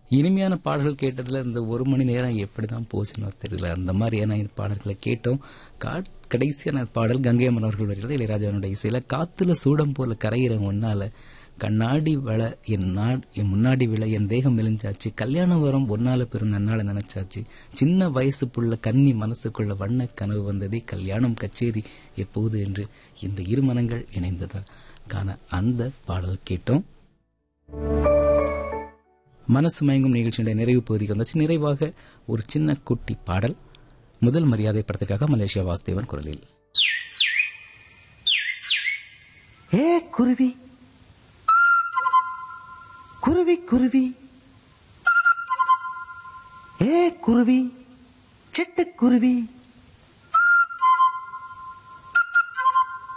இனிமையான பாடல்கள் கேட்டதுல இந்த ஒரு மணி நேரம் எப்படிதான் போச்சுன்னு தெரியல அந்த மாதிரியான பாடல்களை கேட்டோம் கா- கடைசியான பாடல் கங்கை அம்மன் அவர்கள் வருகிறது இளையராஜாவுடைய இசையில காத்துல சூடம் போல கரையிற முன்னால கண்ணாடி வள என் நாட் என் முன்னாடி விழ என் தேகம் மெலிஞ்சாச்சு கல்யாணம் வரம் ஒன்னால பெரும் நன்னால நினைச்சாச்சு சின்ன வயசு புள்ள கன்னி மனசுக்குள்ள வண்ண கனவு வந்ததே கல்யாணம் கச்சேரி எப்போது என்று இந்த இரு மனங்கள் இணைந்ததால் காண அந்த பாடல் கேட்டோம் மனசு மயங்கும் நிகழ்ச்சியுடைய நிறைவு பகுதிக்கு வந்தாச்சு நிறைவாக ஒரு சின்ன குட்டி பாடல் முதல் மரியாதை படத்துக்காக மலேசியா வாசுதேவன் குரலில் ஏ குருவி குருவி குருவி ஏ குருவி சிட்டுக்குருவி